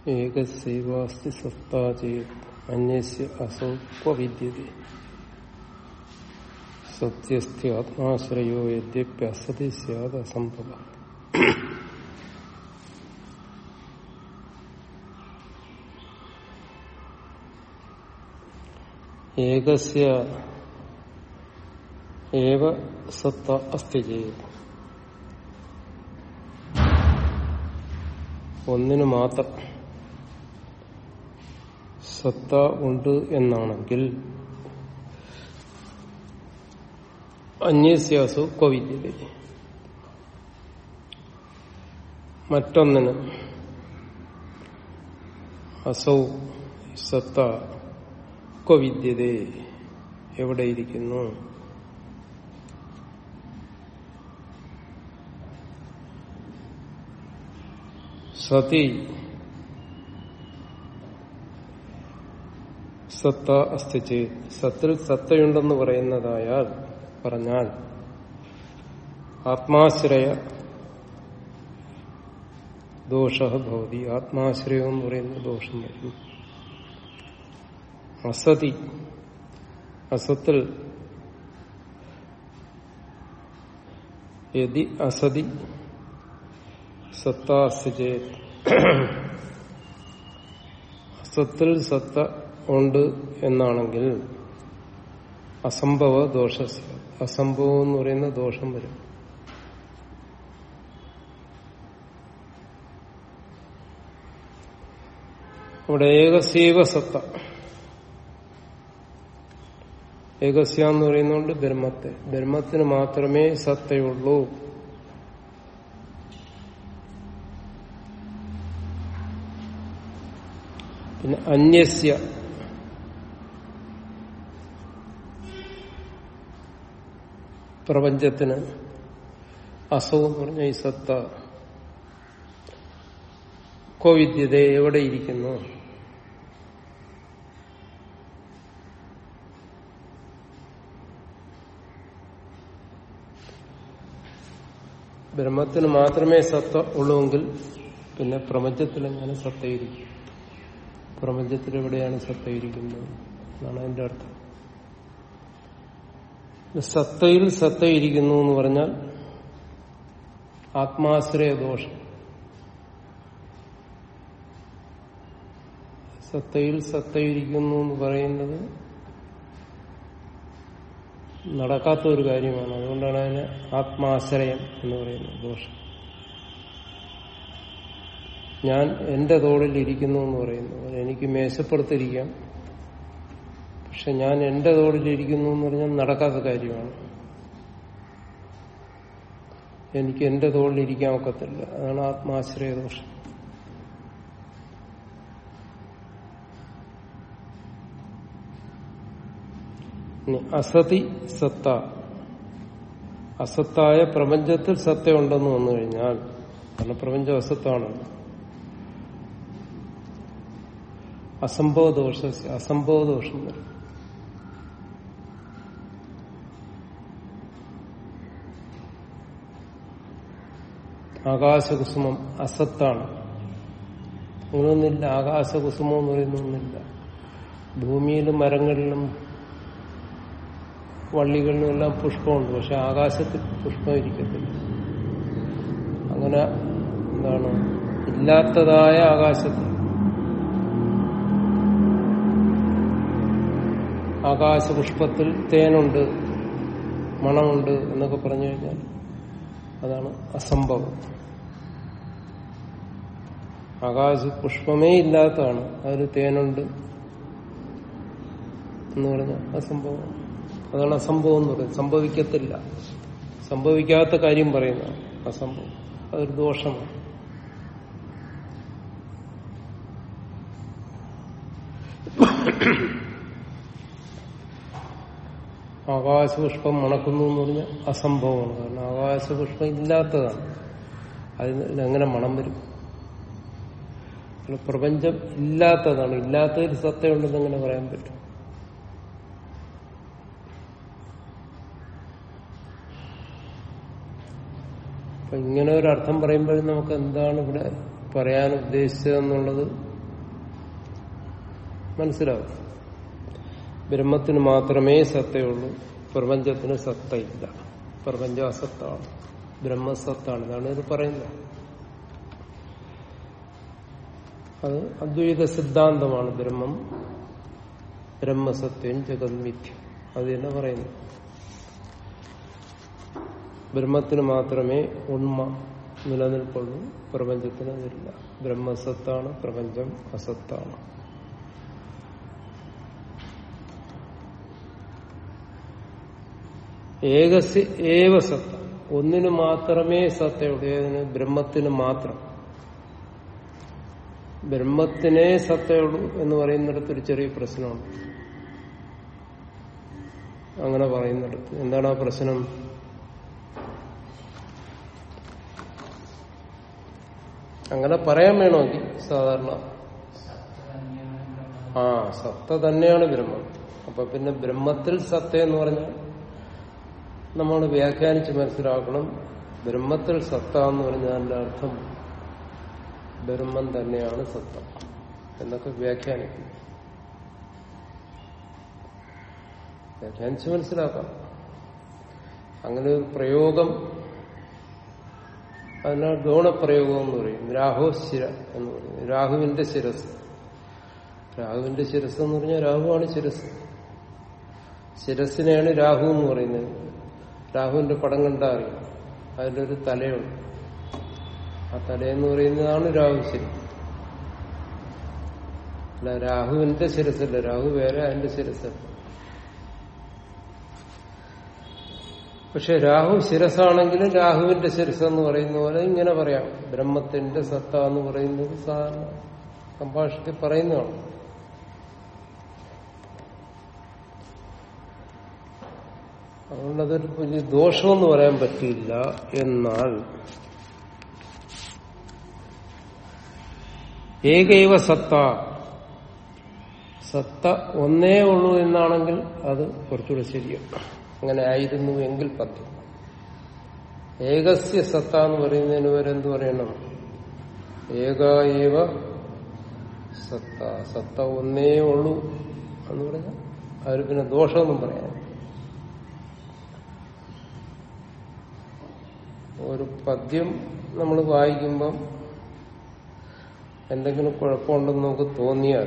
ഏകസൈവാസ്തി സത്താ ചേത് അന്യസ്യ അസൗ ക്വ വിദ്യത്തെ സത്യസ്ഥ ആത്മാശ്രയോ യദ്യപ്യസതി സ്യാത് അസംഭവ ഏകസ്യ ഏവ സത്ത അസ്തി ചെയ്ത് ഒന്നിനു മാത്രം സത്ത ഉണ്ട് എന്നാണെങ്കിൽ അന്യസ്യാസു കൊവിദ്യത മറ്റൊന്നിന് അസൗ സത്ത കൊവിദ്യത എവിടെയിരിക്കുന്നു സതി സത്ത അസ്തിച്ച് സത്തിൽ സത്തയുണ്ടെന്ന് പറയുന്നതായാൽ പറഞ്ഞാൽ ആത്മാശ്രയ ദോഷ ഭവതി ആത്മാശ്രയം എന്ന് പറയുന്ന ദോഷം വരും അസതി അസത്തിൽ യതി അസതി സത്താസ്തിച്ച് അസത്തിൽ സത്ത ഉണ്ട് എന്നാണെങ്കിൽ അസംഭവ ദോഷ അസംഭവം എന്ന് പറയുന്ന ദോഷം വരും അവിടെ ഏകസീവ സത്ത ഏകസ്യ എന്ന് പറയുന്നതുകൊണ്ട് ബ്രഹ്മത്തെ ബ്രഹ്മത്തിന് മാത്രമേ സത്തയുള്ളൂ പിന്നെ അന്യസ്യ പ്രപഞ്ചത്തിന് അസൗ എന്ന് പറഞ്ഞ ഈ സത്ത കോവിദ്യത എവിടെ ഇരിക്കുന്നു ബ്രഹ്മത്തിന് മാത്രമേ സത്ത ഉള്ളുവെങ്കിൽ പിന്നെ പ്രപഞ്ചത്തിൽ എങ്ങനെ സത്തയിരിക്കും പ്രപഞ്ചത്തിൽ എവിടെയാണ് സത്തയിരിക്കുന്നത് എന്നാണ് അതിന്റെ അർത്ഥം സത്തയിൽ സത്തയിരിക്കുന്നു എന്ന് പറഞ്ഞാൽ ആത്മാശ്രയ ദോഷം സത്തയിൽ സത്തയിരിക്കുന്നു എന്ന് പറയുന്നത് നടക്കാത്ത ഒരു കാര്യമാണ് അതുകൊണ്ടാണ് അതിന് ആത്മാശ്രയം എന്ന് പറയുന്നത് ദോഷം ഞാൻ എന്റെ തോളിൽ ഇരിക്കുന്നു എന്ന് പറയുന്നു എനിക്ക് മേശപ്പുറത്തിരിക്കാം പക്ഷെ ഞാൻ എന്റെ തോളിൽ ഇരിക്കുന്നു എന്ന് പറഞ്ഞാൽ നടക്കാത്ത കാര്യമാണ് എനിക്ക് എന്റെ തോളിൽ ഇരിക്കാൻ ഒക്കത്തില്ല അതാണ് ആത്മാശ്രയ ദോഷം അസതി സത്ത അസത്തായ പ്രപഞ്ചത്തിൽ സത്ത ഉണ്ടെന്ന് വന്നു കഴിഞ്ഞാൽ കാരണം പ്രപഞ്ചം അസത്താണല്ലോ അസംഭവ ദോഷ അസംഭവ ദോഷം വരും ആകാശകുസുമം അസത്താണ് അങ്ങനൊന്നില്ല ആകാശകുസുമം എന്ന് പറയുന്നൊന്നില്ല ഭൂമിയിലും മരങ്ങളിലും വള്ളികളിലും എല്ലാം പുഷ്പമുണ്ട് പക്ഷെ ആകാശത്തിൽ പുഷ്പം ഇരിക്കത്തില്ല അങ്ങനെ എന്താണ് ഇല്ലാത്തതായ ആകാശത്തിൽ ആകാശപുഷ്പത്തിൽ തേനുണ്ട് മണമുണ്ട് എന്നൊക്കെ പറഞ്ഞു കഴിഞ്ഞാൽ അതാണ് അസംഭവം ആകാശ പുഷ്പമേ ഇല്ലാത്തതാണ് അതിൽ തേനുണ്ട് എന്ന് പറഞ്ഞാൽ അസംഭവം അതാണ് അസംഭവം എന്ന് പറയുന്നത് സംഭവിക്കത്തില്ല സംഭവിക്കാത്ത കാര്യം പറയുന്നതാണ് അസംഭവം അതൊരു ദോഷമാണ് ആകാശപുഷ്പം മണക്കുന്നു എന്ന് പറഞ്ഞാൽ അസംഭവമാണ് കാരണം ആകാശപുഷ്പം ഇല്ലാത്തതാണ് അതിന് എങ്ങനെ മണം വരും പ്രപഞ്ചം ഇല്ലാത്തതാണ് ഇല്ലാത്തതിൽ സത്തയുണ്ടെന്ന് എങ്ങനെ പറയാൻ പറ്റും അപ്പൊ ഇങ്ങനെ ഒരു അർത്ഥം പറയുമ്പോഴും നമുക്ക് എന്താണ് ഇവിടെ പറയാൻ ഉദ്ദേശിച്ചതെന്നുള്ളത് മനസ്സിലാവും ബ്രഹ്മത്തിന് മാത്രമേ സത്തയുള്ളൂ പ്രപഞ്ചത്തിന് സത്തയില്ല പ്രപഞ്ചം അസത്താണ് ബ്രഹ്മസത്താണ് ഇതാണ് ഇത് പറയുന്നത് അത് അദ്വൈത സിദ്ധാന്തമാണ് ബ്രഹ്മം ബ്രഹ്മസത്യം ജഗന്മിഥ്യം അത് തന്നെ പറയുന്നു ബ്രഹ്മത്തിന് മാത്രമേ ഉണ്മ നിലനിൽപ്പുള്ളൂ പ്രപഞ്ചത്തിന് അതില്ല ബ്രഹ്മസത്താണ് പ്രപഞ്ചം അസത്താണ് ഏകസ് ഏവ സത്ത ഒന്നിന് മാത്രമേ സത്തയുള്ളൂ ഏതിന് ബ്രഹ്മത്തിന് മാത്രം ബ്രഹ്മത്തിനേ സത്തയുള്ളൂ എന്ന് പറയുന്നിടത്തൊരു ചെറിയ പ്രശ്നമാണ് അങ്ങനെ പറയുന്നിടത്ത് എന്താണ് ആ പ്രശ്നം അങ്ങനെ പറയാൻ വേണമെങ്കിൽ സാധാരണ ആ സത്ത തന്നെയാണ് ബ്രഹ്മം അപ്പൊ പിന്നെ ബ്രഹ്മത്തിൽ സത്ത എന്ന് പറഞ്ഞാൽ നമ്മൾ വ്യാഖ്യാനിച്ച് മനസ്സിലാക്കണം ബ്രഹ്മത്തിൽ സത്ത എന്ന് പറഞ്ഞാൽ അതിന്റെ അർത്ഥം ബ്രഹ്മം തന്നെയാണ് സത്ത എന്നൊക്കെ വ്യാഖ്യാനിക്കും വ്യാഖ്യാനിച്ച് മനസ്സിലാക്കാം അങ്ങനെ ഒരു പ്രയോഗം അതിനാൽ ഗൗണപ്രയോഗം എന്ന് പറയും രാഹു ശിര എന്ന് പറയും രാഹുവിന്റെ ശിരസ് രാഹുവിന്റെ ശിരസ് എന്ന് പറഞ്ഞാൽ രാഹുവാണ് ശിരസ് ശിരസിനെയാണ് രാഹു എന്ന് പറയുന്നത് രാഹുവിന്റെ പടം കണ്ടാ അറിയാം അതിന്റെ ഒരു തലയുണ്ട് ആ തലയെന്ന് പറയുന്നതാണ് രാഹു ശരി അല്ല രാഹുവിന്റെ ശിരസല്ല രാഹു വേറെ അതിന്റെ ശിരസല്ല പക്ഷെ രാഹു ശിരസാണെങ്കിലും രാഹുവിന്റെ ശിരസ് എന്ന് പറയുന്ന പോലെ ഇങ്ങനെ പറയാം ബ്രഹ്മത്തിന്റെ സത്ത എന്ന് പറയുന്നത് സാധാരണ സംഭാഷണത്തിൽ പറയുന്നതാണ് അതുകൊണ്ട് അതൊരു വലിയ ദോഷമെന്ന് പറയാൻ പറ്റില്ല എന്നാൽ ഏകൈവ സത്ത സത്ത ഒന്നേ ഉള്ളൂ എന്നാണെങ്കിൽ അത് കുറച്ചുകൂടെ ശരിയാണ് അങ്ങനെ ആയിരുന്നു എങ്കിൽ പറ്റും ഏകസ്യ സത്ത എന്ന് പറയുന്നതിന് വരെ എന്ത് പറയണം ഏകായേവ സത്ത സത്ത ഒന്നേ ഉള്ളൂ എന്ന് പറഞ്ഞാൽ അതിൽ പിന്നെ ദോഷമൊന്നും പറയാൻ ഒരു പദ്യം നമ്മൾ വായിക്കുമ്പം എന്തെങ്കിലും കുഴപ്പമുണ്ടെന്ന് നമുക്ക് തോന്നിയാൽ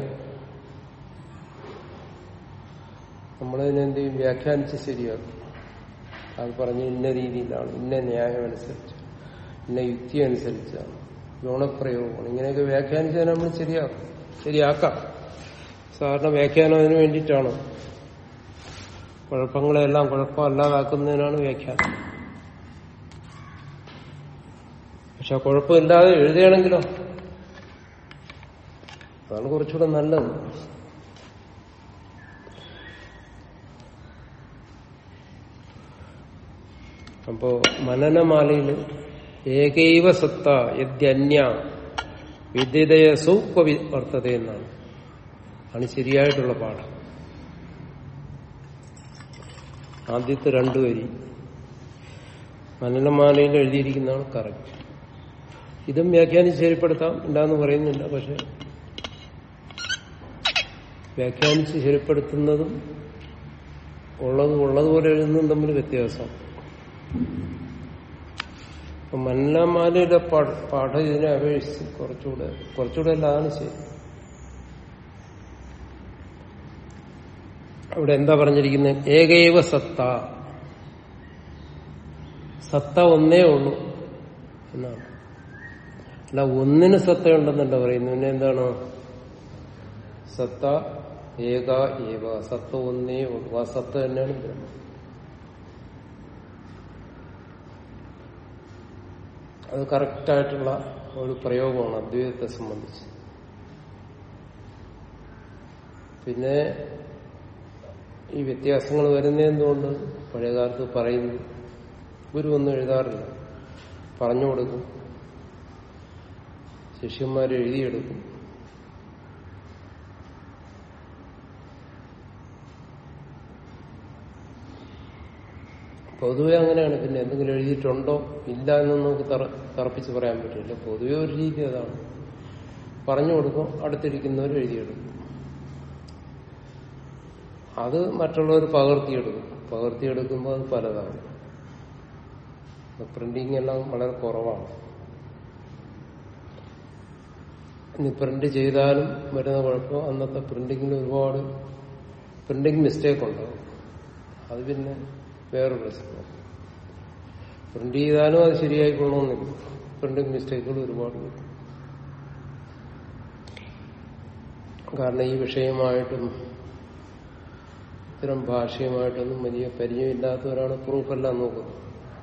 നമ്മളതിനെ എന്ത് ചെയ്യും വ്യാഖ്യാനിച്ച് ശരിയാക്കും അത് പറഞ്ഞ് ഇന്ന രീതിയിലാണ് ഇന്ന ന്യായം അനുസരിച്ച് ഇന്ന യുക്തി അനുസരിച്ചാണ് ഗുണപ്രയോഗമാണ് ഇങ്ങനെയൊക്കെ വ്യാഖ്യാനിച്ച് നമ്മൾ ശരിയാക്കും ശരിയാക്കാം സാധാരണ വ്യാഖ്യാനം അതിന് വേണ്ടിയിട്ടാണ് കുഴപ്പങ്ങളെല്ലാം കുഴപ്പമല്ലാതാക്കുന്നതിനാണ് വ്യാഖ്യാനം പക്ഷെ കുഴപ്പമില്ലാതെ എഴുതുകയാണെങ്കിലോ അതാണ് കുറച്ചുകൂടെ നല്ലത് അപ്പോ മനനമാലയിൽ ഏകൈവ സത്ത യദ്യന്യ വിദ്യതയ സൗപവർത്തത എന്നാണ് ആണ് ശരിയായിട്ടുള്ള പാഠം ആദ്യത്തെ രണ്ടു വരി മനനമാലയിൽ എഴുതിയിരിക്കുന്നതാണ് കറക്റ്റ് ഇതും വ്യാഖ്യാനിച്ച് ശരിപ്പെടുത്താം ഇല്ലാന്ന് പറയുന്നില്ല പക്ഷെ വ്യാഖ്യാനിച്ച് ശരിപ്പെടുത്തുന്നതും ഉള്ളത് ഉള്ളതുപോലെ എഴുതുന്നതും തമ്മിൽ വ്യത്യാസം അപ്പൊ മന്നമാലയുടെ പാഠം ഇതിനെ അപേക്ഷിച്ച് കുറച്ചുകൂടെ കുറച്ചുകൂടെ അല്ല അതാണ് ശരി അവിടെ എന്താ പറഞ്ഞിരിക്കുന്നത് ഏകൈവ സത്ത സത്ത ഒന്നേ ഉള്ളൂ എന്നാണ് അല്ല ഒന്നിന് സത്തയുണ്ടെന്നല്ല പറയുന്നു പിന്നെ എന്താണ് സത്ത ഏക ഏവ സത്ത ഒന്നേ ഉള്ളൂ ആ സത്ത തന്നെയാണ് ബ്രഹ്മം അത് കറക്റ്റായിട്ടുള്ള ഒരു പ്രയോഗമാണ് അദ്വൈതത്തെ സംബന്ധിച്ച് പിന്നെ ഈ വ്യത്യാസങ്ങൾ വരുന്നതെന്തുകൊണ്ട് പഴയകാലത്ത് പറയുന്നു ഗുരു ഒന്നും എഴുതാറില്ല പറഞ്ഞു കൊടുക്കും ശിഷ്യന്മാർ എഴുതിയെടുക്കും പൊതുവെ അങ്ങനെയാണ് പിന്നെ എന്തെങ്കിലും എഴുതിയിട്ടുണ്ടോ ഇല്ല എന്നൊന്നും നമുക്ക് തറപ്പിച്ച് പറയാൻ പറ്റില്ല പൊതുവെ ഒരു രീതി അതാണ് പറഞ്ഞു കൊടുക്കും അടുത്തിരിക്കുന്നവർ എഴുതിയെടുക്കും അത് മറ്റുള്ളവർ പകർത്തിയെടുക്കും പകർത്തിയെടുക്കുമ്പോൾ അത് പലതാണ് പ്രിന്റിംഗ് എല്ലാം വളരെ കുറവാണ് ഇനി പ്രിന്റ് ചെയ്താലും വരുന്ന കുഴപ്പം അന്നത്തെ പ്രിന്റിങ്ങിൽ ഒരുപാട് പ്രിന്റിംഗ് മിസ്റ്റേക്ക് ഉണ്ടാവും അത് പിന്നെ വേറെ പ്രശ്നം പ്രിന്റ് ചെയ്താലും അത് ശരിയായിക്കൊള്ളണമെന്നില്ല പ്രിന്റിംഗ് മിസ്റ്റേക്കുകൾ ഒരുപാട് വരും കാരണം ഈ വിഷയമായിട്ടും ഇത്തരം ഭാഷയുമായിട്ടൊന്നും വലിയ പരിചയമില്ലാത്തവരാണ് പ്രൂഫെല്ലാം നോക്കുന്നത്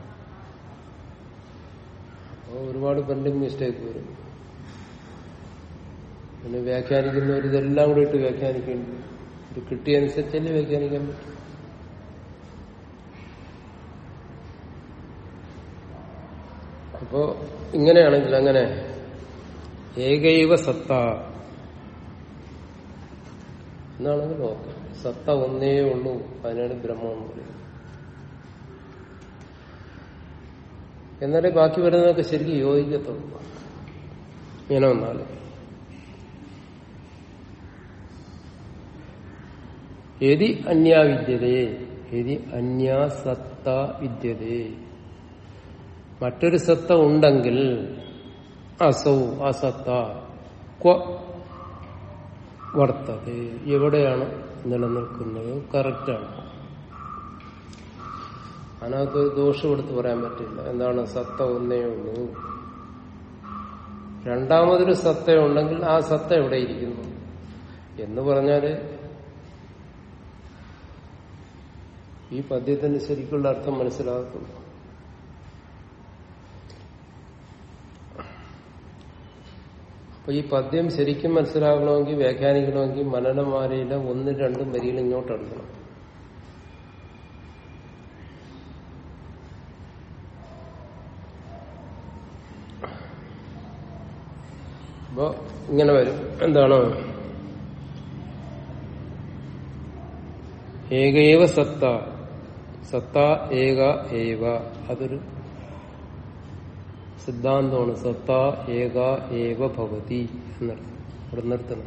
അപ്പോൾ ഒരുപാട് പ്രിന്റിംഗ് മിസ്റ്റേക്ക് വരും പിന്നെ വ്യാഖ്യാനിക്കുന്നവർ ഇതെല്ലാം കൂടെ ഇട്ട് വ്യാഖ്യാനിക്കേണ്ടി ഇത് കിട്ടിയനുസരിച്ചല്ലേ വ്യാഖ്യാനിക്കാൻ പറ്റും അപ്പോ ഇങ്ങനെയാണെങ്കിൽ അങ്ങനെ ഏകൈവ സത്ത എന്നാണെങ്കിൽ ഓക്കെ സത്ത ഒന്നേ ഉള്ളൂ അതിനാണ് ബ്രഹ്മം എന്ന് പറയുന്നത് എന്നാലേ ബാക്കി വരുന്നതൊക്കെ ശരിക്കും യോജിക്കത്തുള്ളൂ ഇങ്ങനെ വന്നാലും യതി അന്യാവിദ്യതേ യതി അന്യാസത്ത വിദ്യതേ മറ്റൊരു സത്ത ഉണ്ടെങ്കിൽ അസൗ അസത്ത ക്വ വർത്തത എവിടെയാണ് നിലനിൽക്കുന്നത് കറക്റ്റാണ് അതിനകത്ത് ഒരു ദോഷം എടുത്ത് പറയാൻ പറ്റില്ല എന്താണ് സത്ത ഒന്നേ ഉള്ളൂ രണ്ടാമതൊരു സത്ത ഉണ്ടെങ്കിൽ ആ സത്ത എവിടെ ഇരിക്കുന്നു എന്ന് പറഞ്ഞാല് ഈ പദ്യത്തിന് ശരിക്കുള്ള അർത്ഥം മനസ്സിലാക്കുന്നു അപ്പൊ ഈ പദ്യം ശരിക്കും മനസ്സിലാക്കണമെങ്കിൽ വ്യാഖ്യാനിക്കണമെങ്കിൽ മനനമാലയിലെ ഒന്നും രണ്ടും വരിയിൽ ഇങ്ങോട്ട് എടുക്കണം അപ്പോ ഇങ്ങനെ വരും എന്താണ് ഏകൈവ സത്ത സത്ത ഏക ഏവ അതൊരു സിദ്ധാന്തമാണ് സത്ത ഏക ഏവ ഭവതി എന്നർത്ഥം ഇവിടെ നിർത്തണം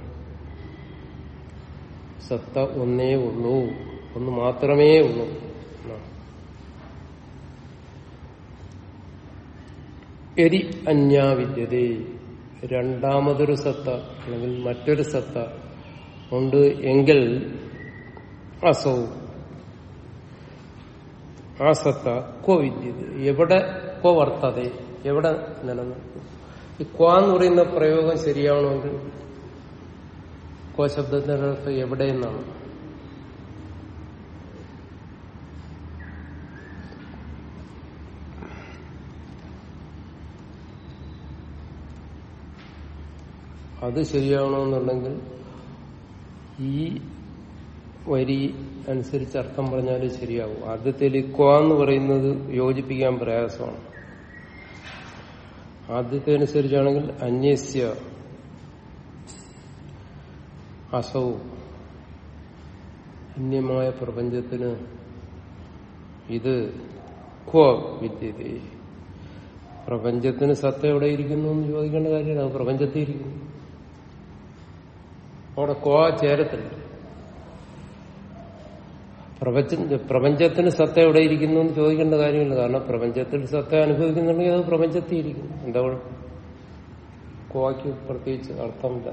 സത്ത ഒന്നേ ഉള്ളൂ ഒന്ന് മാത്രമേ ഉള്ളൂ എന്നാണ് എരി അന്യാവിദ്യതേ രണ്ടാമതൊരു സത്ത അല്ലെങ്കിൽ മറ്റൊരു സത്ത ഉണ്ട് എങ്കിൽ അസൗ ആ സത്ത ക്വ വിദ്യത എവിടെ ക്വ വർത്തത എവിടെ നിലനിൽക്കും ഈ ക്വ എന്ന് പറയുന്ന പ്രയോഗം ശരിയാവണമെങ്കിൽ ക്വ ശബ്ദത്തിന്റെ അർത്ഥം എവിടെ എന്നാണ് അത് ശരിയാവണമെന്നുണ്ടെങ്കിൽ ഈ വരി അനുസരിച്ച് അർത്ഥം പറഞ്ഞാലേ ശരിയാവും ആദ്യത്തെ ലിക്വ എന്ന് പറയുന്നത് യോജിപ്പിക്കാൻ പ്രയാസമാണ് ആദ്യത്തെ അനുസരിച്ചാണെങ്കിൽ അന്യസ്യ അസൗ അന്യമായ പ്രപഞ്ചത്തിന് ഇത് ക്വ വിദ്യത പ്രപഞ്ചത്തിന് സത്ത എവിടെ ഇരിക്കുന്നു എന്ന് ചോദിക്കേണ്ട കാര്യമാണ് അത് പ്രപഞ്ചത്തിൽ ഇരിക്കുന്നു അവിടെ ക്വ ചേരത്തില്ല പ്രപഞ്ച പ്രപഞ്ചത്തിന് സത്ത എവിടെ ഇരിക്കുന്നു എന്ന് ചോദിക്കേണ്ട കാര്യമില്ല കാരണം പ്രപഞ്ചത്തിൽ സത്ത അനുഭവിക്കുന്നുണ്ടെങ്കിൽ അത് പ്രപഞ്ചത്തിൽ ഇരിക്കുന്നു എന്താ കുഴപ്പം കോവയ്ക്ക് പ്രത്യേകിച്ച് അർത്ഥമില്ല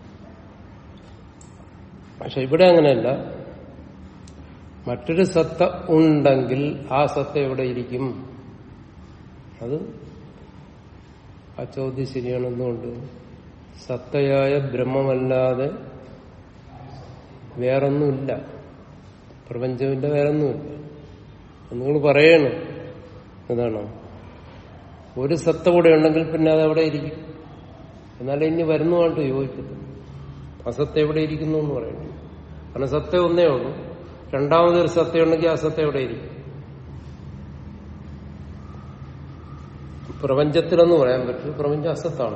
പക്ഷെ ഇവിടെ അങ്ങനെയല്ല മറ്റൊരു സത്ത ഉണ്ടെങ്കിൽ ആ സത്ത എവിടെ ഇരിക്കും അത് ആ ചോദ്യം ശരിയാണെന്നുകൊണ്ട് സത്തയായ ബ്രഹ്മമല്ലാതെ വേറൊന്നുമില്ല പ്രപഞ്ചമില്ല വേറൊന്നുമില്ല നിങ്ങൾ പറയണം അതാണോ ഒരു സത്ത കൂടെ ഉണ്ടെങ്കിൽ പിന്നെ അത് അവിടെ ഇരിക്കും എന്നാലേ ഇനി വരുന്നതായിട്ട് യോജിക്കത്തു അസത്ത എവിടെ ഇരിക്കുന്നു എന്ന് പറയുന്നു കാരണം സത്ത ഒന്നേ ഉള്ളൂ രണ്ടാമതൊരു സത്ത ഉണ്ടെങ്കിൽ ആ സത്ത എവിടെ ഇരിക്കും പ്രപഞ്ചത്തിലെന്ന് പറയാൻ പറ്റും പ്രപഞ്ചം അസത്താണ്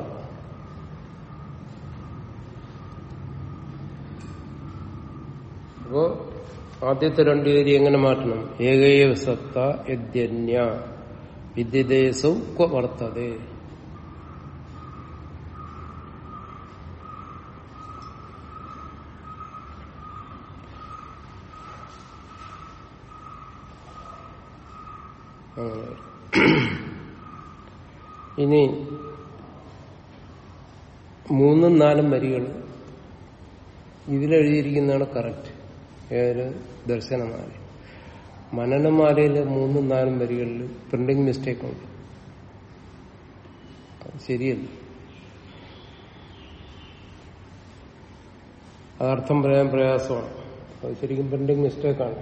അപ്പോ ആദ്യത്തെ രണ്ട് ഏരി എങ്ങനെ മാറ്റണം ഏകൈവ സത്ത യദ്യന്യ വിദ്യതേസൗ ക്വ വർത്തതേ അങ്ങനെ വരും. ഇനി മൂന്നും നാലും വരികൾ ഇതിലെഴുതിയിരിക്കുന്നതാണ് കറക്റ്റ് ഏതൊരു ദർശനമാല മനനമാലയിലെ മൂന്നും നാലും വരികളിൽ പ്രിന്റിംഗ് മിസ്റ്റേക്ക് ഉണ്ട് അത് ശരിയല്ല അതർത്ഥം പറയാൻ പ്രയാസമാണ് അത് ശരിക്കും പ്രിന്റിംഗ് മിസ്റ്റേക്കാണ്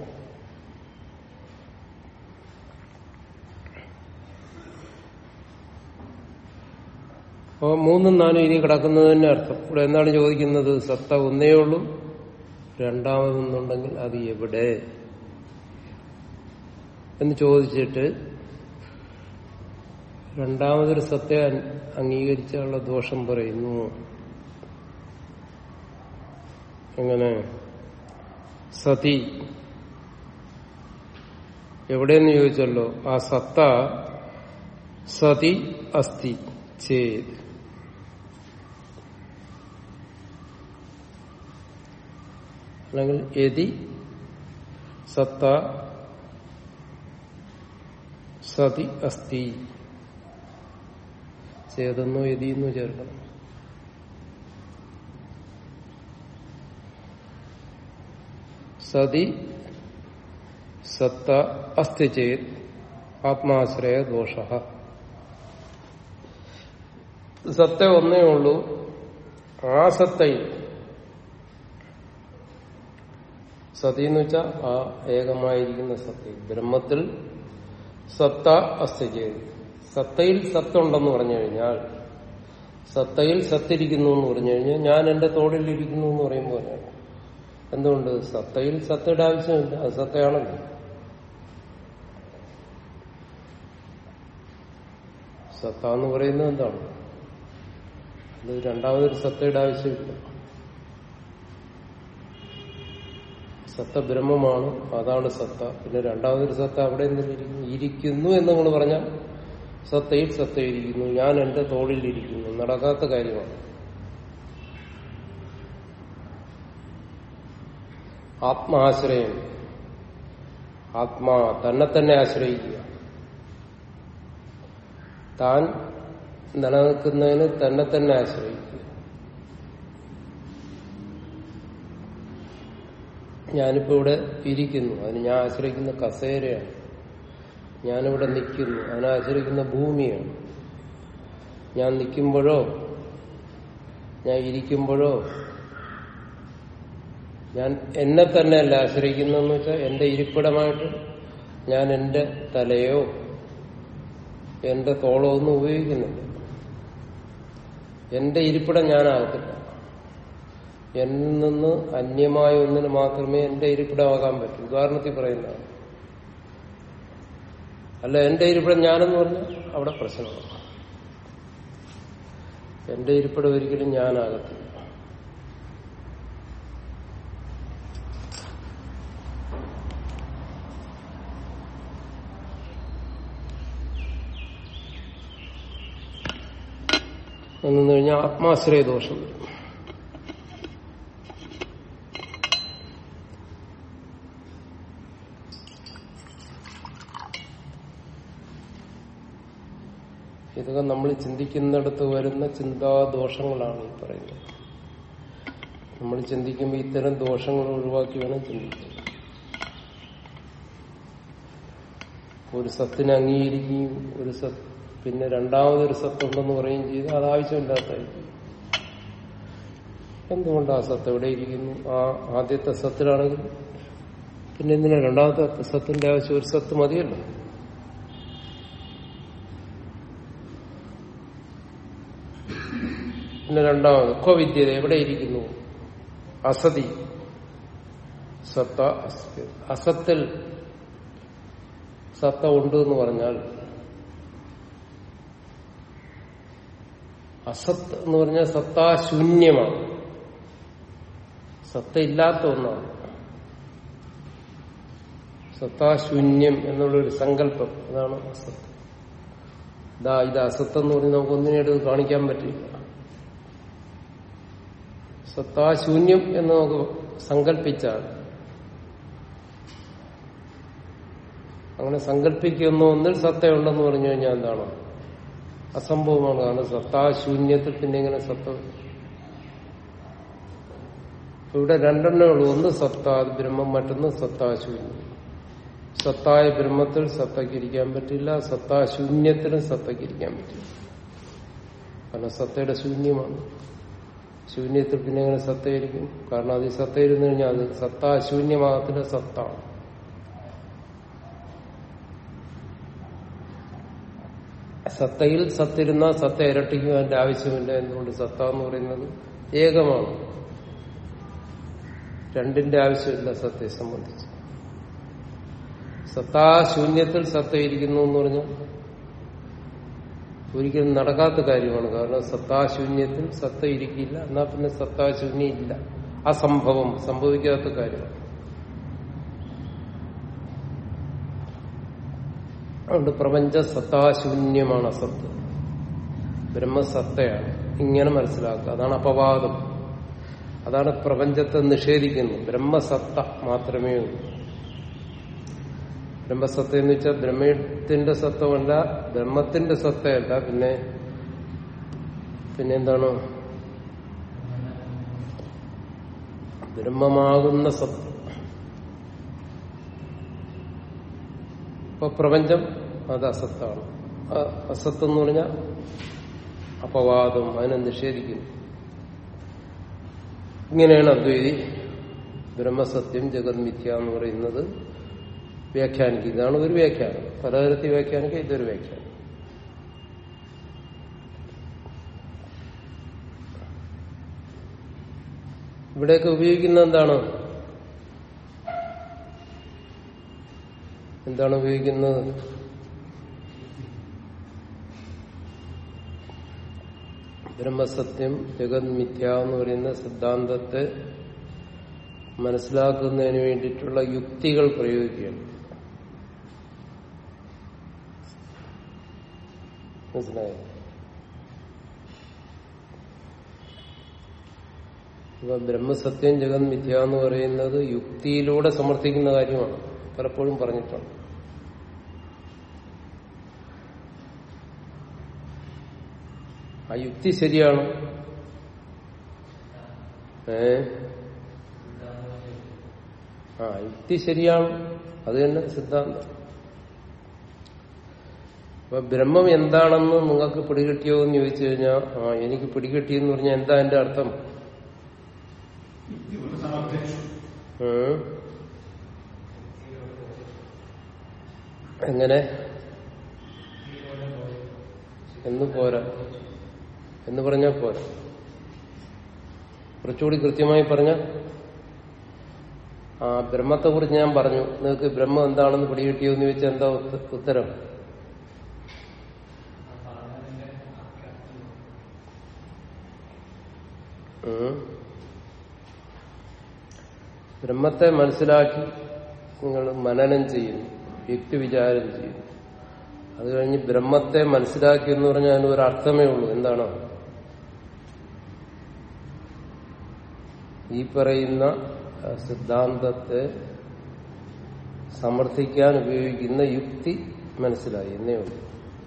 അപ്പോ മൂന്നും നാലും ഇനി കിടക്കുന്നത് തന്നെ അർത്ഥം ഇവിടെ എന്താണ് ചോദിക്കുന്നത് സത്ത ഒന്നേ ഉള്ളൂ രണ്ടാമതൊന്നുണ്ടെങ്കിൽ അത് എവിടെ എന്ന് ചോദിച്ചിട്ട് രണ്ടാമതൊരു സത്തെ അംഗീകരിച്ചുള്ള ദോഷം പറയുന്നു എങ്ങനെ സതി എവിടെയെന്ന് ചോദിച്ചല്ലോ ആ സത്ത സതി അസ്തി ചേത് അല്ലെങ്കിൽ യതി സത്ത സതി അസ്തി ചേതെന്നോ യതിയെന്നോ ചേർക്കണം സതി സത്ത അസ്തി ചേത് ആത്മാശ്രയ ദോഷ സത്ത ഒന്നേ ഉള്ളൂ ആ സത്തയിൽ സതി എന്ന് വെച്ചാൽ ആ ഏകമായിരിക്കുന്ന സത്തയിൽ ബ്രഹ്മത്തിൽ സത്ത അസ്തി ചെയ്ത് സത്തയിൽ സത്തുണ്ടെന്ന് പറഞ്ഞു കഴിഞ്ഞാൽ സത്തയിൽ സത്തിരിക്കുന്നു എന്ന് പറഞ്ഞു കഴിഞ്ഞാൽ ഞാൻ എന്റെ തോളിൽ ഇരിക്കുന്നു എന്ന് പറയുമ്പോൾ എന്തുകൊണ്ട് സത്തയിൽ സത്തയുടെ ആവശ്യമില്ല അത് സത്തയാണല്ലോ സത്ത എന്ന് പറയുന്നത് എന്താണ് അത് രണ്ടാമതൊരു സത്തയുടെ ആവശ്യമില്ല സത്ത ബ്രഹ്മമാണ് അതാണ് സത്ത പിന്നെ രണ്ടാമതൊരു സത്ത അവിടെ നിന്നിരിക്കുന്നു ഇരിക്കുന്നു എന്ന് നമ്മൾ പറഞ്ഞാൽ സത്തയിൽ സത്തയിരിക്കുന്നു ഞാൻ എന്റെ തോളിലിരിക്കുന്നു നടക്കാത്ത കാര്യമാണ് ആത്മാശ്രയം ആത്മാ തന്നെ തന്നെ ആശ്രയിക്കുക താൻ നിലനിൽക്കുന്നതിന് തന്നെ തന്നെ ആശ്രയിക്കുക ഞാനിപ്പോ ഇവിടെ ഇരിക്കുന്നു അതിന് ഞാൻ ആശ്രയിക്കുന്ന കസേരയാണ് ഞാനിവിടെ നിൽക്കുന്നു അതിനെ ആശ്രയിക്കുന്ന ഭൂമിയാണ് ഞാൻ നിൽക്കുമ്പോഴോ ഞാൻ ഇരിക്കുമ്പോഴോ ഞാൻ എന്നെ തന്നെയല്ല ആശ്രയിക്കുന്നതെന്ന് വെച്ചാൽ എന്റെ ഇരിപ്പിടമായിട്ട് ഞാൻ എന്റെ തലയോ എന്റെ തോളോ ഒന്നും ഉപയോഗിക്കുന്നില്ല എന്റെ ഇരിപ്പിടം ഞാനാകത്തില്ല എന്നിൽ നിന്ന് അന്യമായ ഒന്നിന് മാത്രമേ എന്റെ ഇരിപ്പിടമാകാൻ പറ്റൂ ഉദാഹരണത്തിൽ പറയുന്നതാണ് അല്ല എന്റെ ഇരിപ്പിടം ഞാനെന്ന് പറഞ്ഞാൽ അവിടെ പ്രശ്നമാണ് എന്റെ ഇരിപ്പിടം ഒരിക്കലും ഞാനാകത്തില്ല എന്നു കഴിഞ്ഞാൽ ആത്മാശ്രയ ദോഷം വരും ഇതൊക്കെ നമ്മൾ ചിന്തിക്കുന്നിടത്ത് വരുന്ന ചിന്താദോഷങ്ങളാണ് ഈ പറയുന്നത് നമ്മൾ ചിന്തിക്കുമ്പോൾ ഇത്തരം ദോഷങ്ങൾ ഒഴിവാക്കി വേണം ചിന്തിക്കാൻ ഒരു സത്തിനെ അംഗീകരിക്കുകയും ഒരു സത്ത് പിന്നെ രണ്ടാമതൊരു സത്തുണ്ടെന്ന് പറയുകയും ചെയ്ത് അത് ആവശ്യമില്ലാത്തായിരിക്കും എന്തുകൊണ്ട് ആ സത്ത് എവിടെ ഇരിക്കുന്നു ആ ആദ്യത്തെ സത്തിലാണെങ്കിൽ പിന്നെ എന്തിനാ രണ്ടാമത്തെ സത്തിന്റെ ആവശ്യം ഒരു സത്ത് മതിയല്ലോ പിന്നെ രണ്ടാമത് ക്വവിദ്യത എവിടെ ഇരിക്കുന്നു അസതി സത്ത അസ്തി. അസത്തിൽ സത്ത ഉണ്ട് എന്ന് പറഞ്ഞാൽ അസത്ത് എന്ന് പറഞ്ഞാൽ സത്താശൂന്യമാണ് സത്ത ഇല്ലാത്ത ഒന്നാണ് സത്താശൂന്യം എന്നുള്ളൊരു സങ്കല്പം അതാണ് അസത്ത് ഇതാ ഇത് അസത്ത് എന്ന് പറഞ്ഞ് നമുക്ക് ഒന്നിനെടുത്ത് കാണിക്കാൻ പറ്റില്ല സത്താശൂന്യം എന്ന് നമുക്ക് സങ്കല്പിച്ചാൽ അങ്ങനെ സങ്കല്പിക്കുന്ന ഒന്നിൽ സത്തയുണ്ടെന്ന് പറഞ്ഞു കഴിഞ്ഞാൽ എന്താണ് അസംഭവമാണ് കാരണം സത്താശൂന്യത്തിൽ പിന്നെ എങ്ങനെ സത്ത ഇവിടെ രണ്ടെണ്ണേ ഉള്ളൂ ഒന്ന് സത്താ ബ്രഹ്മം മറ്റൊന്ന് സത്താശൂന്യം സത്തായ ബ്രഹ്മത്തിൽ സത്തയ്ക്ക് ഇരിക്കാൻ പറ്റില്ല സത്താശൂന്യത്തിനും സത്തയ്ക്ക് ഇരിക്കാൻ പറ്റില്ല കാരണം സത്തയുടെ ശൂന്യമാണ് ശൂന്യത്തിൽ പിന്നെ എങ്ങനെ സത്തയിരിക്കും കാരണം അത് ഈ സത്തയിരുന്ന് കഴിഞ്ഞാൽ അത് സത്താശൂന്യമാകത്തില്ല സത്താണ് സത്തയിൽ സത്തിരുന്ന സത്ത ഇരട്ടിക്കുവാൻ്റെ ആവശ്യമില്ല എന്തുകൊണ്ട് സത്ത എന്ന് പറയുന്നത് ഏകമാണ് രണ്ടിന്റെ ആവശ്യമില്ല സത്തയെ സംബന്ധിച്ച് സത്താശൂന്യത്തിൽ സത്ത ഇരിക്കുന്നു എന്ന് പറഞ്ഞാൽ ഒരിക്കലും നടക്കാത്ത കാര്യമാണ് കാരണം സത്താശൂന്യത്തിൽ സത്ത ഇരിക്കില്ല എന്നാ പിന്നെ സത്താശൂന്യം ഇല്ല അസംഭവം സംഭവിക്കാത്ത കാര്യമാണ് അതുകൊണ്ട് പ്രപഞ്ച സത്താശൂന്യമാണ് അസത്ത് ബ്രഹ്മസത്തയാണ് ഇങ്ങനെ മനസ്സിലാക്കുക അതാണ് അപവാദം അതാണ് പ്രപഞ്ചത്തെ നിഷേധിക്കുന്നത് ബ്രഹ്മസത്ത മാത്രമേ ഉള്ളൂ ബ്രഹ്മസത്ത എന്ന് വെച്ചാൽ ബ്രഹ്മത്തിന്റെ സത്വമല്ല ബ്രഹ്മത്തിന്റെ സത്തയല്ല പിന്നെ പിന്നെ എന്താണ് ബ്രഹ്മമാകുന്ന സത്ത ഇപ്പൊ പ്രപഞ്ചം അത് അസത്താണ് അസത്ത് എന്ന് പറഞ്ഞാൽ അപവാദം അതിനെ നിഷേധിക്കുന്നു ഇങ്ങനെയാണ് അദ്വൈതി ബ്രഹ്മസത്യം ജഗന്മിഥ്യ എന്ന് പറയുന്നത് വ്യാഖ്യാനിക്കുക ഇതാണ് ഒരു വ്യാഖ്യാനം പലതരത്തിൽ വ്യാഖ്യാനിക്കുക ഇതൊരു വ്യാഖ്യാനം ഇവിടെയൊക്കെ ഉപയോഗിക്കുന്ന എന്താണ് എന്താണ് ഉപയോഗിക്കുന്നത് ബ്രഹ്മസത്യം ജഗത് മിഥ്യ എന്ന് പറയുന്ന സിദ്ധാന്തത്തെ മനസ്സിലാക്കുന്നതിന് വേണ്ടിയിട്ടുള്ള യുക്തികൾ പ്രയോഗിക്കുകയാണ് മനസ്സിലായോ ഇപ്പൊ ബ്രഹ്മസത്യം ജഗത് മിഥ്യ എന്ന് പറയുന്നത് യുക്തിയിലൂടെ സമർത്ഥിക്കുന്ന കാര്യമാണ് പലപ്പോഴും പറഞ്ഞിട്ടുണ്ട് ആ യുക്തി ശരിയാണ് ഏ ആ യുക്തി ശരിയാണ് അത് തന്നെ സിദ്ധാന്തം അപ്പൊ ബ്രഹ്മം എന്താണെന്ന് നിങ്ങൾക്ക് പിടികിട്ടിയോ എന്ന് ചോദിച്ചു കഴിഞ്ഞാൽ ആ എനിക്ക് പിടികിട്ടിയെന്ന് പറഞ്ഞാൽ എന്താ എന്റെ അർത്ഥം ഉം. എങ്ങനെ എന്ന് പോരാ എന്ന് പറഞ്ഞാൽ പോരാ കുറച്ചുകൂടി കൃത്യമായി പറഞ്ഞ ആ ബ്രഹ്മത്തെ കുറിച്ച് ഞാൻ പറഞ്ഞു നിങ്ങൾക്ക് ബ്രഹ്മം എന്താണെന്ന് പിടികിട്ടിയോ എന്ന് ചോദിച്ചാൽ എന്താ ഉത്ത- ഉത്തരം ഉം. ബ്രഹ്മത്തെ മനസ്സിലാക്കി നിങ്ങൾ മനനം ചെയ്യുന്നു യുക്തിവിചാരം ചെയ്യുന്നു അത് കഴിഞ്ഞ് ബ്രഹ്മത്തെ മനസ്സിലാക്കി എന്ന് പറഞ്ഞാൽ അതിന് ഒരു അർത്ഥമേ ഉള്ളൂ എന്താണ് ഈ പറയുന്ന ആ, സിദ്ധാന്തത്തെ സമർത്ഥിക്കാൻ ഉപയോഗിക്കുന്ന യുക്തി മനസ്സിലായി എന്നേ ഉള്ളൂ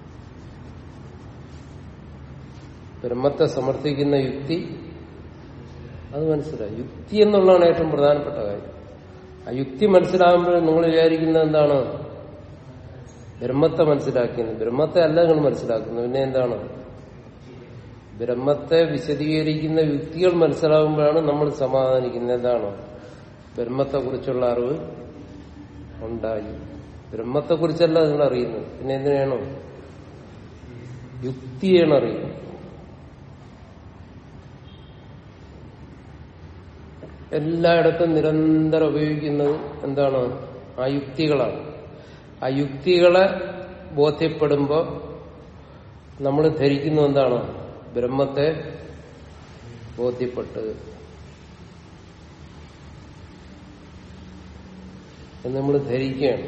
ബ്രഹ്മത്തെ സമർത്ഥിക്കുന്ന യുക്തി അത് മനസ്സിലായി യുക്തി എന്നുള്ളതാണ് ഏറ്റവും പ്രധാനപ്പെട്ട കാര്യം ആ യുക്തി മനസ്സിലാകുമ്പോൾ നിങ്ങൾ വിചാരിക്കുന്നത് എന്താണ് ബ്രഹ്മത്തെ മനസ്സിലാക്കിയത് ബ്രഹ്മത്തെ അല്ല നിങ്ങൾ മനസ്സിലാക്കുന്നത് പിന്നെ എന്താണ് ബ്രഹ്മത്തെ വിശദീകരിക്കുന്ന യുക്തികൾ മനസ്സിലാകുമ്പോഴാണ് നമ്മൾ സമാധാനിക്കുന്നത് എന്താണ് ബ്രഹ്മത്തെ കുറിച്ചുള്ള അറിവ് ഉണ്ടായി ബ്രഹ്മത്തെ കുറിച്ചല്ല നിങ്ങൾ അറിയുന്നത് പിന്നെ എന്തിനാണോ യുക്തിയാണ് അറിയുന്നത് എല്ലായിടത്തും നിരന്തരം ഉപയോഗിക്കുന്നത് എന്താണ് ആ യുക്തികളാണ് ആ യുക്തികളെ ബോധ്യപ്പെടുമ്പോൾ നമ്മൾ ധരിക്കുന്നു എന്താണ് ബ്രഹ്മത്തെ ബോധ്യപ്പെട്ട് എന്ന് നമ്മൾ ധരിക്കുകയാണ്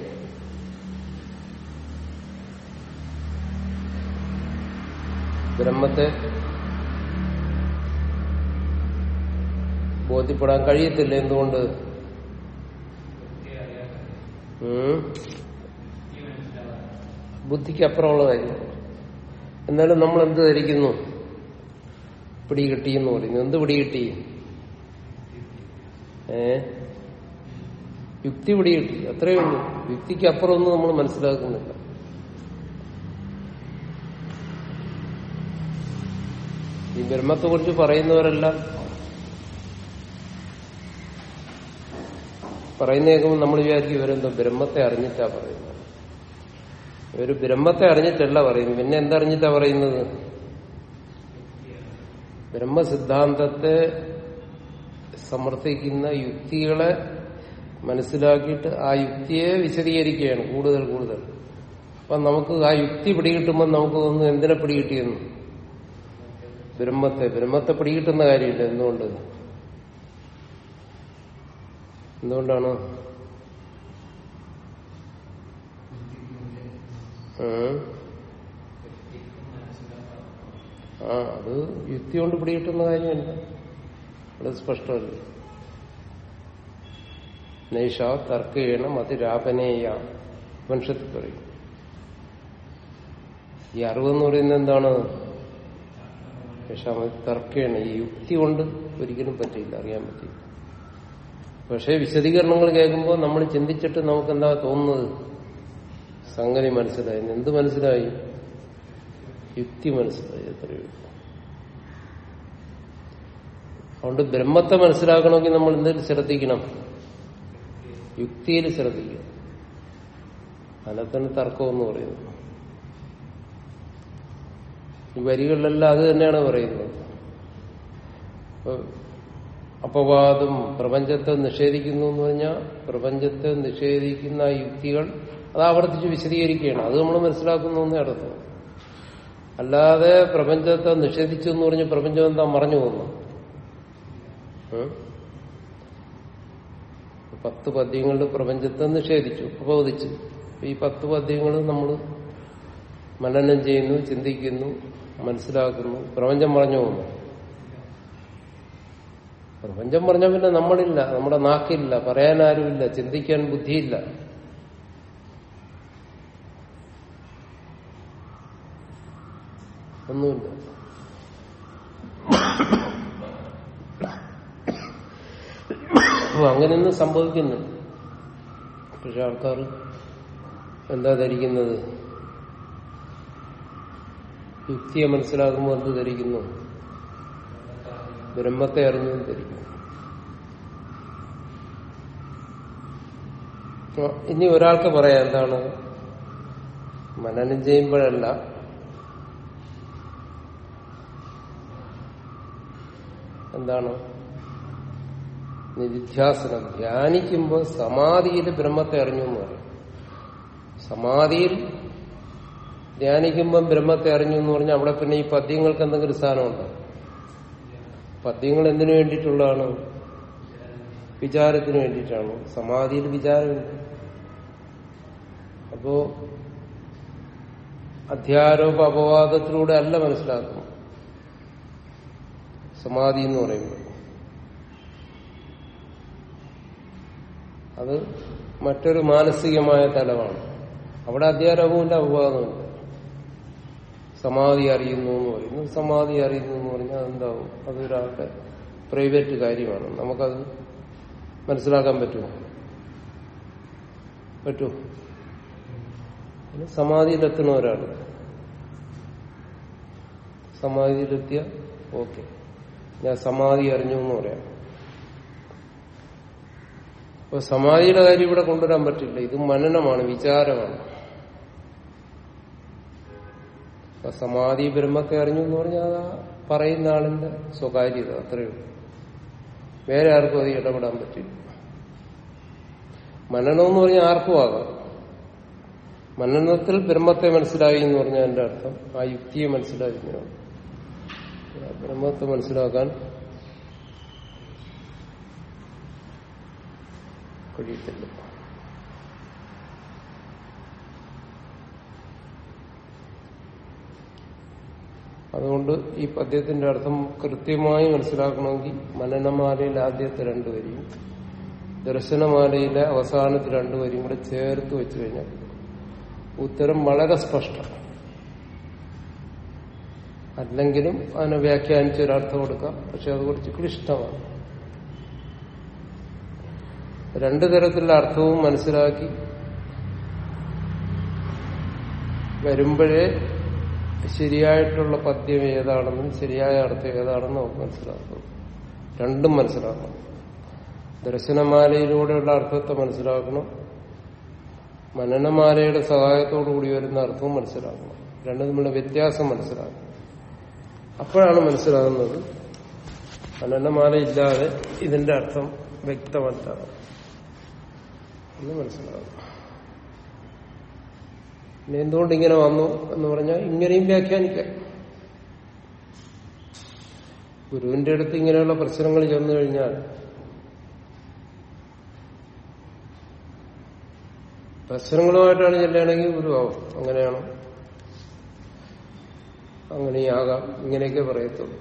ബ്രഹ്മത്തെ ബോധ്യപ്പെടാൻ കഴിയത്തില്ല എന്തുകൊണ്ട് ഉം? ബുദ്ധിക്ക് അപ്പുറമുള്ള കാര്യമാണ് എന്നാലും നമ്മൾ എന്ത് ധരിക്കുന്നു പിടികിട്ടി എന്ന് പറയുന്നു എന്ത് പിടികിട്ടി ഏ യുക്തി പിടികിട്ടി അത്രയേ ഉള്ളൂ യുക്തിക്ക് അപ്പുറം ഒന്നും നമ്മൾ മനസ്സിലാക്കുന്നില്ല ഈ ബ്രഹ്മത്തെ കുറിച്ച് പറയുന്നവരെല്ലാം പറയുന്ന കേൾക്കുമ്പോൾ നമ്മൾ വിചാരിക്കും ഇവരെന്തോ ബ്രഹ്മത്തെ അറിഞ്ഞിട്ടാ പറയുന്നത് ഇവര് ബ്രഹ്മത്തെ അറിഞ്ഞിട്ടല്ല പറയുന്നത് പിന്നെ എന്തറിഞ്ഞിട്ടാ പറയുന്നത് ബ്രഹ്മസിദ്ധാന്തത്തെ സമർത്ഥിക്കുന്ന യുക്തികളെ മനസ്സിലാക്കിയിട്ട് ആ യുക്തിയെ വിശദീകരിക്കുകയാണ് കൂടുതൽ കൂടുതൽ അപ്പൊ നമുക്ക് ആ യുക്തി പിടികിട്ടുമ്പോൾ നമുക്ക് തോന്നുന്നു എന്തിനെ പിടികിട്ടിയെന്ന് ബ്രഹ്മത്തെ ബ്രഹ്മത്തെ പിടികിട്ടുന്ന കാര്യമില്ല എന്തുകൊണ്ട് എന്തുകൊണ്ടാണ് ഉം. ആ അത് യുക്തി കൊണ്ട് പിടികിട്ടുന്ന കാര്യമല്ല അത് സ്പഷ്ടമല്ല നൈഷ തർക്കേണ മതിരാപനേയ മനുഷ്യത്തിൽ പറയും ഈ അറിവെന്ന് പറയുന്നത് എന്താണ് പക്ഷെ തർക്കേണ ഈ യുക്തി കൊണ്ട് ഒരിക്കലും പറ്റില്ല അറിയാൻ പറ്റില്ല പക്ഷേ വിശദീകരണങ്ങൾ കേൾക്കുമ്പോൾ നമ്മൾ ചിന്തിച്ചിട്ട് നമുക്ക് എന്താ തോന്നുന്നത് സംഗതി മനസ്സിലായി എന്ത് മനസ്സിലായി യുക്തി മനസ്സിലായി എത്രയോ അതുകൊണ്ട് ബ്രഹ്മത്തെ മനസ്സിലാക്കണമെങ്കിൽ നമ്മൾ എന്തെങ്കിലും ശ്രദ്ധിക്കണം യുക്തിയിൽ ശ്രദ്ധിക്കണം അതിനെ തന്നെ തർക്കം എന്ന് പറയുന്നത് ഈ വരികളിലെല്ലാം അത് തന്നെയാണ് പറയുന്നത് ഇപ്പൊ അപവാദം പ്രപഞ്ചത്തെ നിഷേധിക്കുന്നു എന്ന് പറഞ്ഞാൽ പ്രപഞ്ചത്തെ നിഷേധിക്കുന്ന ആ യുക്തികൾ അത് ആവർത്തിച്ച് വിശദീകരിക്കുകയാണ് അത് നമ്മൾ മനസ്സിലാക്കുന്നു എന്നേ അർത്ഥം അല്ലാതെ പ്രപഞ്ചത്തെ നിഷേധിച്ചു എന്ന് പറഞ്ഞ് പ്രപഞ്ചം എന്താ മറഞ്ഞു പോകുന്നു ഉം? പത്ത് പദ്യങ്ങളിൽ പ്രപഞ്ചത്തെ നിഷേധിച്ചു അപവദിച്ചു ഈ പത്ത് പദ്യങ്ങൾ നമ്മൾ മനനം ചെയ്യുന്നു ചിന്തിക്കുന്നു മനസ്സിലാക്കുന്നു പ്രപഞ്ചം മറഞ്ഞു പോകുന്നു പ്രപഞ്ചം പറഞ്ഞ പിന്നെ നമ്മളില്ല നമ്മുടെ നാക്കില്ല പറയാൻ ആരുമില്ല ചിന്തിക്കാൻ ബുദ്ധിയില്ല ഒന്നുമില്ല അപ്പൊ അങ്ങനെയൊന്നും സംഭവിക്കുന്നു പക്ഷെ ആൾക്കാർ എന്താ ധരിക്കുന്നത് യുക്തിയെ മനസ്സിലാക്കുമ്പോൾ എന്ത് ധരിക്കുന്നു ബ്രഹ്മത്തെ അറിഞ്ഞു എന്ന് ധരിക്കുന്നു അപ്പൊ ഇനി ഒരാൾക്ക് പറയാം എന്താണ് മനനം ചെയ്യുമ്പോഴല്ല എന്താണ് നിധിധ്യാസനം ധ്യാനിക്കുമ്പോൾ സമാധിയിൽ ബ്രഹ്മത്തെ അറിഞ്ഞു എന്ന് പറയും സമാധിയിൽ ധ്യാനിക്കുമ്പോൾ ബ്രഹ്മത്തെ അറിഞ്ഞു എന്ന് പറഞ്ഞാൽ അവിടെ പിന്നെ ഈ പദ്യങ്ങൾക്ക് എന്തെങ്കിലും സ്ഥാനമുണ്ടോ പദ്യങ്ങൾ എന്തിനു വേണ്ടിയിട്ടുള്ളതാണ് വിചാരത്തിന് വേണ്ടിയിട്ടാണ് സമാധിയിൽ വിചാരമില്ല അപ്പോ അധ്യാരോപ അപവാദത്തിലൂടെ അല്ല മനസ്സിലാക്കുന്നത് സമാധി എന്ന് പറയുമ്പോൾ അത് മറ്റൊരു മാനസികമായ തലമാണ് അവിടെ അധ്യാരോപമില്ല അപവാദമില്ല സമാധി അറിയുന്നു എന്ന് പറയുന്നു സമാധി അറിയുന്നു എന്ന് പറഞ്ഞാൽ അതെന്താവും അതൊരാളുടെ പ്രൈവറ്റ് കാര്യമാണ് നമുക്കത് മനസ്സിലാക്കാൻ പറ്റുമോ പറ്റുമോ പിന്നെ സമാധിയിലെത്തണ ഒരാൾ സമാധിയിലെത്തിയ ഓക്കെ ഞാൻ സമാധി അറിഞ്ഞു എന്ന് പറയാം അപ്പൊ സമാധിയുടെ കാര്യം ഇവിടെ കൊണ്ടുവരാൻ പറ്റില്ല ഇത് മനനമാണ് വിചാരമാണ് അപ്പൊ സമാധി ബ്രഹ്മത്തെ അറിഞ്ഞു എന്ന് പറഞ്ഞാൽ അത് ആ പറയുന്ന ആളിന്റെ സ്വകാര്യത അത്രയേ ഉള്ളൂ വേറെ ആർക്കും അത് ഇടപെടാൻ പറ്റില്ല മനനം എന്ന് പറഞ്ഞാൽ ആർക്കും ആകാം മനനത്തിൽ ബ്രഹ്മത്തെ മനസ്സിലായി എന്ന് പറഞ്ഞാൽ എന്റെ അർത്ഥം ആ യുക്തിയെ മനസ്സിലായി എന്നാണ്. ആ ബ്രഹ്മത്തെ മനസ്സിലാക്കാൻ കഴിയത്തില്ല അതുകൊണ്ട് ഈ പദ്യത്തിന്റെ അർത്ഥം കൃത്യമായി മനസ്സിലാക്കണമെങ്കിൽ മനനമാലയിൽ ആദ്യത്തെ രണ്ടുവരിയും ദർശനമാലയിലെ അവസാനത്തെ രണ്ടുവരിയും കൂടെ ചേർത്ത് വെച്ചു കഴിഞ്ഞാൽ ഉത്തരം വളരെ സ്പഷ്ടം അല്ലെങ്കിലും അതിനെ വ്യാഖ്യാനിച്ച് ഒരർത്ഥം കൊടുക്കാം പക്ഷെ അത് കുറച്ച് ക്ലിഷ്ടമാണ് രണ്ടു തരത്തിലുള്ള അർത്ഥവും മനസ്സിലാക്കി വരുമ്പോഴേ ശരിയായിട്ടുള്ള പദ്യം ഏതാണെന്നും ശരിയായ അർത്ഥം ഏതാണെന്നും നമുക്ക് മനസ്സിലാക്കണം രണ്ടും മനസ്സിലാക്കണം ദർശനമാലയിലൂടെയുള്ള അർത്ഥത്തെ മനസ്സിലാക്കണം മനനമാലയുടെ സഹായത്തോടു കൂടി വരുന്ന അർത്ഥവും മനസ്സിലാക്കണം രണ്ടും തമ്മിലുള്ള വ്യത്യാസം മനസ്സിലാക്കണം അപ്പോഴാണ് മനസ്സിലാകുന്നത് മനനമാല ഇല്ലാതെ ഇതിന്റെ അർത്ഥം വ്യക്തമല്ല എന്ന് മനസ്സിലാകും പിന്നെ എന്തുകൊണ്ട് ഇങ്ങനെ വന്നു എന്ന് പറഞ്ഞാൽ ഇങ്ങനെയും വ്യാഖ്യാനിക്കാം ഗുരുവിന്റെ അടുത്ത് ഇങ്ങനെയുള്ള പ്രശ്നങ്ങൾ ചെന്നു കഴിഞ്ഞാൽ പ്രശ്നങ്ങളുമായിട്ടാണ് ചെല്ലുകയാണെങ്കിൽ ഗുരുവാകും അങ്ങനെയാണ് അങ്ങനെയാകാം ഇങ്ങനെയൊക്കെ പറയത്തുള്ളൂ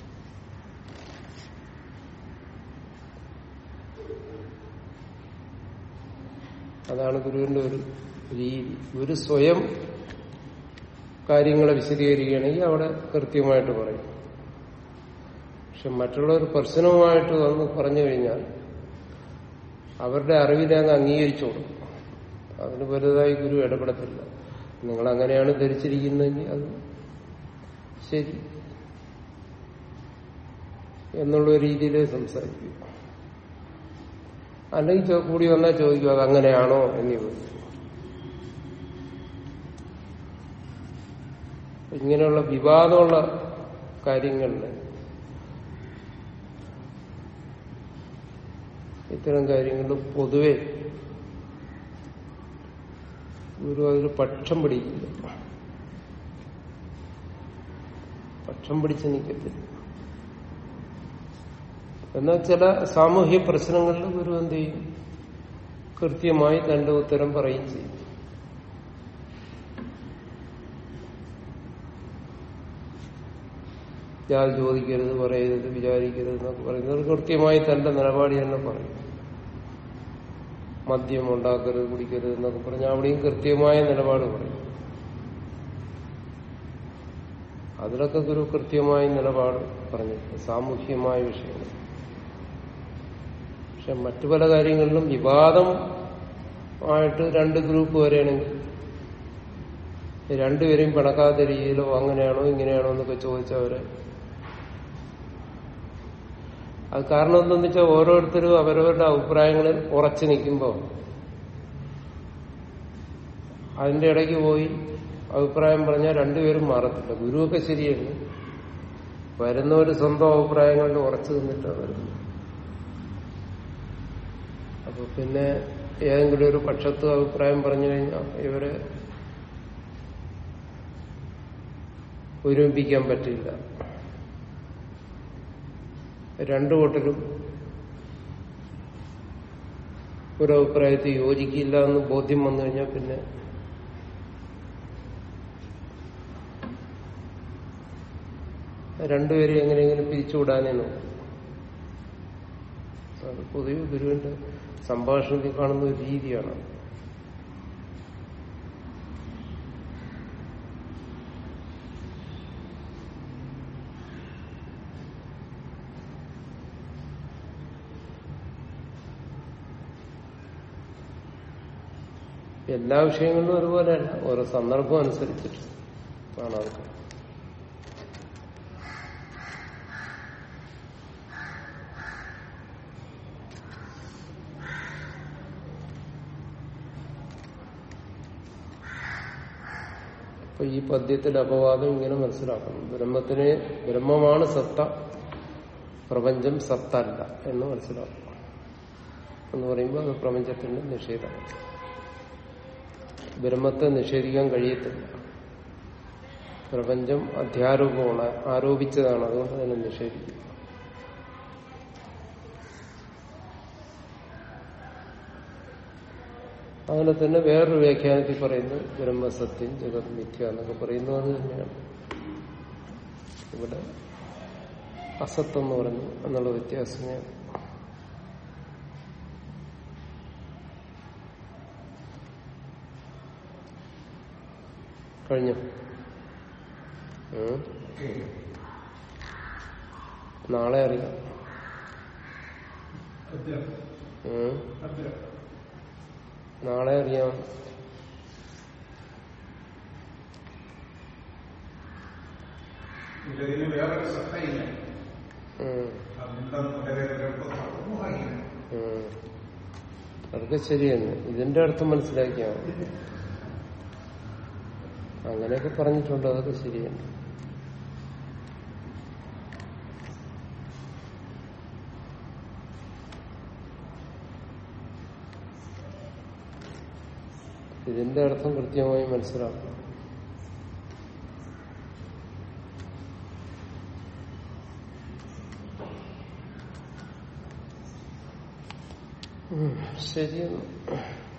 അതാണ് ഗുരുവിന്റെ ഒരു രീതി ഗുരു സ്വയം കാര്യങ്ങളെ വിശദീകരിക്കുകയാണെങ്കിൽ അവിടെ കൃത്യമായിട്ട് പറയും പക്ഷെ മറ്റുള്ളവർ പ്രശ്നവുമായിട്ട് വന്ന് പറഞ്ഞു കഴിഞ്ഞാൽ അവരുടെ അറിവിനെ അങ്ങ് അംഗീകരിച്ചു കൊടുക്കും അതിന് വലുതായി ഗുരു ഇടപെടത്തില്ല നിങ്ങൾ അങ്ങനെയാണ് ധരിച്ചിരിക്കുന്നതെങ്കിൽ അത് ശരി എന്നുള്ള രീതിയിലേ സംസാരിക്കും അല്ലെങ്കിൽ ചോ- കൂടി വന്നാൽ ചോദിക്കും അത് അങ്ങനെയാണോ എന്ന് ചോദിക്കും ഇങ്ങനെയുള്ള വിവാദമുള്ള കാര്യങ്ങളിൽ ഇത്തരം കാര്യങ്ങളിൽ പൊതുവെ ഗുരു അതിൽ പക്ഷം പിടിക്കില്ല പക്ഷം പിടിച്ച് നിൽക്കത്തില്ല എന്നാൽ ചില സാമൂഹ്യ പ്രശ്നങ്ങളിൽ ഗുരു എന്ത് ചെയ്യും കൃത്യമായി തന്റെ ഉത്തരം പറയും ചെയ്യും ഞാൻ ചോദിക്കരുത് പറയരുത് വിചാരിക്കരുത് എന്നൊക്കെ പറയുന്നത് കൃത്യമായി തന്റെ നിലപാടി തന്നെ പറയും മദ്യം ഉണ്ടാക്കരുത് കുടിക്കരുത് എന്നൊക്കെ പറഞ്ഞാൽ അവിടെയും കൃത്യമായ നിലപാട് പറയും അതിലൊക്കെ ഗുരു കൃത്യമായ നിലപാട് പറഞ്ഞിട്ടുണ്ട് സാമൂഹ്യമായ വിഷയങ്ങൾ പക്ഷെ മറ്റു പല കാര്യങ്ങളിലും വിവാദം ആയിട്ട് രണ്ട് ഗ്രൂപ്പ് വരെയാണെങ്കിൽ രണ്ടുപേരെയും പിണക്കാത്ത രീതിയിലോ അങ്ങനെയാണോ ഇങ്ങനെയാണോ എന്നൊക്കെ ചോദിച്ചവരെ അത് കാരണം എന്തെന്ന് വെച്ചാൽ ഓരോരുത്തരും അവരവരുടെ അഭിപ്രായങ്ങളിൽ ഉറച്ചു നിൽക്കുമ്പോൾ അതിന്റെ ഇടയ്ക്ക് പോയി അഭിപ്രായം പറഞ്ഞാൽ രണ്ടുപേരും മാറത്തില്ല ഗുരുവൊക്കെ ശരിയാണ് വരുന്നവർ സ്വന്തം അഭിപ്രായങ്ങളിൽ ഉറച്ചു നിന്നിട്ടാണ് വരുന്നത് അപ്പൊ പിന്നെ ഏതെങ്കിലും ഒരു പക്ഷത്ത് അഭിപ്രായം പറഞ്ഞു കഴിഞ്ഞാൽ ഇവരെ ഒരുമിപ്പിക്കാൻ പറ്റില്ല രണ്ടു കൂട്ടരും ഒരു അഭിപ്രായത്തിൽ യോജിക്കില്ല എന്ന് ബോധ്യം വന്നു കഴിഞ്ഞാൽ പിന്നെ രണ്ടുപേരും എങ്ങനെയെങ്കിലും പിരിച്ചുവിടാനേ നോക്കും അത് പൊതുവെ ഗുരുവിന്റെ സംഭാഷണത്തിൽ കാണുന്ന ഒരു രീതിയാണ് എല്ലാ വിഷയങ്ങളിലും ഒരുപോലെയല്ല ഓരോ സന്ദർഭം അനുസരിച്ചിട്ട് ആണ് അതൊക്കെ അപ്പൊ ഈ പദ്യത്തിന്റെ അപവാദം ഇങ്ങനെ മനസ്സിലാക്കണം ബ്രഹ്മത്തിന് ബ്രഹ്മമാണ് സത്ത പ്രപഞ്ചം സത്തല്ല എന്ന് മനസ്സിലാക്കണം എന്ന് പറയുമ്പോൾ അത് പ്രപഞ്ചത്തിന്റെ നിഷേധമാണ് ബ്രഹ്മത്തെ നിഷേധിക്കാൻ കഴിയത്തില്ല പ്രപഞ്ചം അധ്യാരോപമാണ് ആരോപിച്ചതാണ് അതുകൊണ്ട് തന്നെ നിഷേധിക്കും അങ്ങനെ തന്നെ വേറൊരു വ്യാഖ്യാനത്തിൽ പറയുന്നു ബ്രഹ്മസത്യം ജഗത് മിഥ്യ എന്നൊക്കെ പറയുന്നു അത് തന്നെയാണ് ഇവിടെ അസത്ത് എന്ന് പറഞ്ഞു എന്നുള്ള വ്യത്യാസമേ കഴിഞ്ഞു ഉം. നാളെ അറിയാം ഉം. നാളെ അറിയാം ഇതിന് വേറൊരു ശ്രദ്ധയില്ല ഉം. അന്തം വളരെ സമൂഹമില്ല ഉം. അതൊക്കെ ശരിയാണ് ഇതിന്റെ അർത്ഥം മനസ്സിലാക്കിയാൽ മതി അങ്ങനെയൊക്കെ പറഞ്ഞിട്ടുണ്ട് അതൊക്കെ ശരിയാണ് ഇതിന്റെ അർത്ഥം കൃത്യമായി മനസ്സിലാക്കണം ഉം, ശരിയെന്ന്